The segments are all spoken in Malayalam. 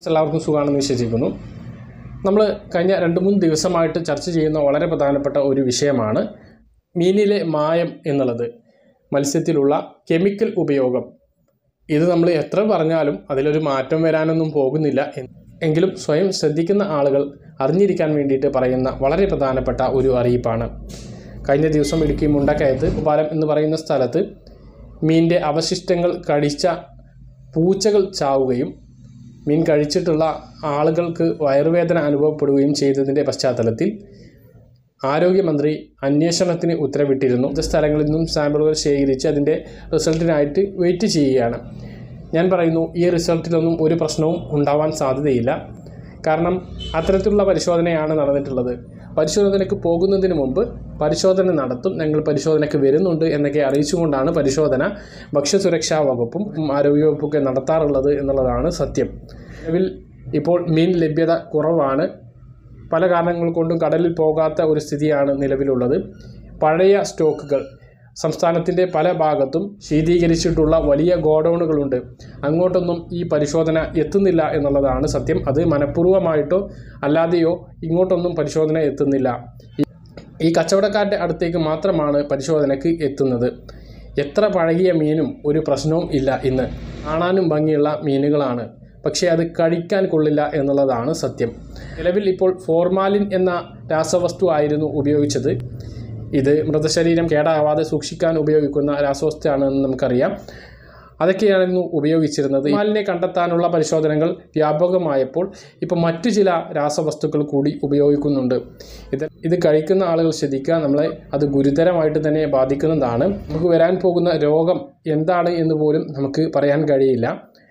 എല്ലാവർക്കും സുഖമാണെന്ന് വിശ്വസിക്കുന്നു നമ്മൾ കഴിഞ്ഞ രണ്ട് മൂന്ന് ദിവസമായിട്ട് ചർച്ച ചെയ്യുന്ന വളരെ പ്രധാനപ്പെട്ട ഒരു വിഷയമാണ് മീനിലെ മായം എന്നുള്ളത് മത്സ്യത്തിലുള്ള കെമിക്കൽ ഉപയോഗം ഇത് നമ്മൾ എത്ര പറഞ്ഞാലും അതിലൊരു മാറ്റം വരാനൊന്നും പോകുന്നില്ല എ- എങ്കിലും സ്വയം ശ്രദ്ധിക്കുന്ന ആളുകൾ അറിഞ്ഞിരിക്കാൻ വേണ്ടിയിട്ട് പറയുന്ന വളരെ പ്രധാനപ്പെട്ട ഒരു അറിയിപ്പാണ് കഴിഞ്ഞ ദിവസം ഇടുക്കി മുണ്ടക്കയത്ത് പാലം എന്ന് പറയുന്ന സ്ഥലത്ത് മീനിൻ്റെ അവശിഷ്ടങ്ങൾ കടിച്ച പൂച്ചകൾ ചാവുകയും മീൻ കഴിച്ചിട്ടുള്ള ആളുകൾക്ക് വയറുവേദന അനുഭവപ്പെടുകയും ചെയ്തതിൻ്റെ പശ്ചാത്തലത്തിൽ ആരോഗ്യമന്ത്രി അന്വേഷണത്തിന് ഉത്തരവിട്ടിരുന്നു വിവിധ സ്ഥലങ്ങളിൽ നിന്നും സാമ്പിളുകൾ ശേഖരിച്ച് അതിൻ്റെ റിസൾട്ടിനായിട്ട് വെയിറ്റ് ചെയ്യുകയാണ് ഞാൻ പറയുന്നു ഈ റിസൾട്ടിലൊന്നും ഒരു പ്രശ്നവും ഉണ്ടാവാൻ സാധ്യതയില്ല കാരണം അത്തരത്തിലുള്ള പരിശോധനയാണ് നടന്നിട്ടുള്ളത് പരിശോധനയ്ക്ക് പോകുന്നതിന് മുമ്പ് പരിശോധന നടത്തും ഞങ്ങൾ പരിശോധനയ്ക്ക് വരുന്നുണ്ട് എന്നൊക്കെ അറിയിച്ചുകൊണ്ടാണ് പരിശോധന ഭക്ഷ്യസുരക്ഷാ വകുപ്പും ആരോഗ്യവകുപ്പൊക്കെ നടത്താറുള്ളത് എന്നുള്ളതാണ് സത്യം നിലവിൽ ഇപ്പോൾ മീൻ ലഭ്യത കുറവാണ് പല കാരണങ്ങൾ കൊണ്ടും കടലിൽ പോകാത്ത ഒരു സ്ഥിതിയാണ് നിലവിലുള്ളത് പഴയ സ്റ്റോക്കുകൾ സംസ്ഥാനത്തിൻ്റെ പല ഭാഗത്തും ശീതീകരിച്ചിട്ടുള്ള വലിയ ഗോഡൗണുകളുണ്ട് അങ്ങോട്ടൊന്നും ഈ പരിശോധന എത്തുന്നില്ല എന്നുള്ളതാണ് സത്യം അത് മനഃപൂർവ്വമായിട്ടോ അല്ലാതെയോ ഇങ്ങോട്ടൊന്നും പരിശോധന എത്തുന്നില്ല ഈ- ഈ കച്ചവടക്കാരുടെ അടുത്തേക്ക് മാത്രമാണ് പരിശോധനയ്ക്ക് എത്തുന്നത് എത്ര പഴകിയ മീനും ഒരു പ്രശ്നവും ഇല്ല ഇന്ന് കാണാനും ഭംഗിയുള്ള മീനുകളാണ് പക്ഷേ അത് കഴിക്കാൻ കൊള്ളില്ല എന്നുള്ളതാണ് സത്യം നിലവിൽ ഇപ്പോൾ ഫോർമാലിൻ എന്ന രാസവസ്തു ആയിരുന്നു ഉപയോഗിച്ചത് ഇത് മൃതശരീരം കേടാവാതെ സൂക്ഷിക്കാൻ ഉപയോഗിക്കുന്ന രാസവസ്തുവാണെന്ന് നമുക്കറിയാം അതൊക്കെയായിരുന്നു ഉപയോഗിച്ചിരുന്നത് മാലിനെ കണ്ടെത്താനുള്ള പരിശോധനകൾ വ്യാപകമായപ്പോൾ ഇപ്പോൾ മറ്റു ചില രാസവസ്തുക്കൾ കൂടി ഉപയോഗിക്കുന്നുണ്ട് ഇത് ഇത് കഴിക്കുന്ന ആളുകൾ ശ്രദ്ധിക്കുക നമ്മളെ അത് ഗുരുതരമായിട്ട് തന്നെ ബാധിക്കുന്നതാണ് നമുക്ക് വരാൻ പോകുന്ന രോഗം എന്താണ് എന്ന് പോലും നമുക്ക് പറയാൻ കഴിയില്ല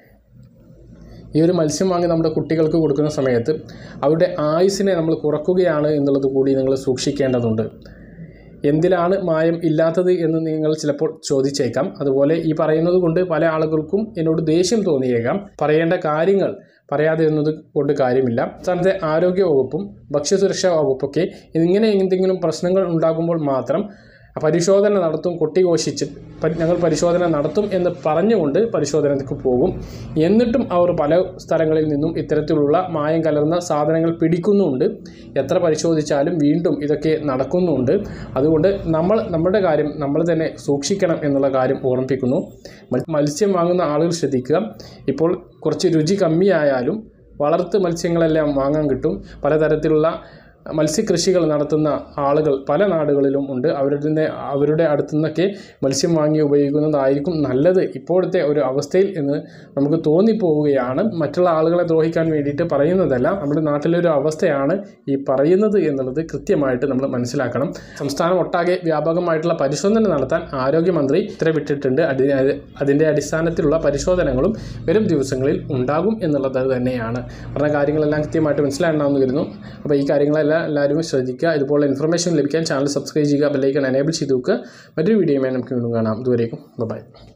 ഈ ഒരു മത്സ്യം വാങ്ങി നമ്മുടെ കുട്ടികൾക്ക് കൊടുക്കുന്ന സമയത്ത് അവരുടെ ആയുസ്സിനെ നമ്മൾ കുറക്കുകയാണ് എന്നുള്ളത് കൂടി നിങ്ങൾ സൂക്ഷിക്കേണ്ടതുണ്ട് എന്തിലാണ് മായം ഇല്ലാത്തത് എന്ന് നിങ്ങൾ ചിലപ്പോൾ ചോദിച്ചേക്കാം അതുപോലെ ഈ പറയുന്നത് കൊണ്ട് പല ആളുകൾക്കും എന്നോട് ദേഷ്യം തോന്നിയേക്കാം പറയേണ്ട കാര്യങ്ങൾ പറയാതെ എന്നത് കൊണ്ട് കാര്യമില്ല സംസ്ഥാനത്തെ ആരോഗ്യ വകുപ്പും ഭക്ഷ്യസുരക്ഷാ വകുപ്പൊക്കെ ഇങ്ങനെ എന്തെങ്കിലും പ്രശ്നങ്ങൾ ഉണ്ടാകുമ്പോൾ മാത്രം പരിശോധന നടത്തും കൊട്ടിഘോഷിച്ച് പ- ഞങ്ങൾ പരിശോധന നടത്തും എന്ന് പറഞ്ഞുകൊണ്ട് പരിശോധനയ്ക്ക് പോകും എന്നിട്ടും അവർ പല സ്ഥലങ്ങളിൽ നിന്നും ഇത്തരത്തിലുള്ള മായം കലർന്ന സാധനങ്ങൾ പിടിക്കുന്നുണ്ട് എത്ര പരിശോധിച്ചാലും വീണ്ടും ഇതൊക്കെ നടക്കുന്നുണ്ട് അതുകൊണ്ട് നമ്മൾ നമ്മുടെ കാര്യം നമ്മൾ തന്നെ സൂക്ഷിക്കണം എന്നുള്ള കാര്യം ഓർമ്മിപ്പിക്കുന്നു മൽ- മത്സ്യം വാങ്ങുന്ന ആളുകൾ ശ്രദ്ധിക്കുക ഇപ്പോൾ കുറച്ച് രുചി കമ്മിയായാലും വളർത്ത് മത്സ്യങ്ങളെല്ലാം വാങ്ങാൻ കിട്ടും പലതരത്തിലുള്ള മത്സ്യകൃഷികൾ നടത്തുന്ന ആളുകൾ പല നാടുകളിലും ഉണ്ട് അവരുടെ അവരുടെ അടുത്തു നിന്നൊക്കെ മത്സ്യം വാങ്ങി ഉപയോഗിക്കുന്നതായിരിക്കും നല്ലത് ഇപ്പോഴത്തെ ഒരു അവസ്ഥയിൽ എന്ന് നമുക്ക് തോന്നിപ്പോവുകയാണ് മറ്റുള്ള ആളുകളെ ദ്രോഹിക്കാൻ വേണ്ടിയിട്ട് പറയുന്നതല്ല നമ്മുടെ നാട്ടിലെ ഒരു അവസ്ഥയാണ് ഈ പറയുന്നത് എന്നുള്ളത് കൃത്യമായിട്ട് നമ്മൾ മനസ്സിലാക്കണം സംസ്ഥാനം ഒട്ടാകെ വ്യാപകമായിട്ടുള്ള പരിശോധന നടത്താൻ ആരോഗ്യമന്ത്രി ഉത്തരവിട്ടിട്ടുണ്ട് അടി അതിൻ്റെ അടിസ്ഥാനത്തിലുള്ള പരിശോധനകളും വരും ദിവസങ്ങളിൽ ഉണ്ടാകും എന്നുള്ളത് തന്നെയാണ് പറഞ്ഞ കാര്യങ്ങളെല്ലാം കൃത്യമായിട്ട് മനസ്സിലാകണമെന്ന് കരുതുന്നു അപ്പോൾ ഈ കാര്യങ്ങളെല്ലാം എല്ലാവരും ശ്രദ്ധിക്കുക ഇതുപോലെ ഇൻഫർമേഷൻ ലഭിക്കാൻ ചാനൽ സബ്സ്ക്രൈബ് ചെയ്യുക ബെല്ലൈക്കൺ എനേബിൾ ചെയ്ത് വെക്കുക മറ്റൊരു വീഡിയോയുമായി നമുക്ക് വീണ്ടും കാണാം ഇതുവരേക്കും ബൈ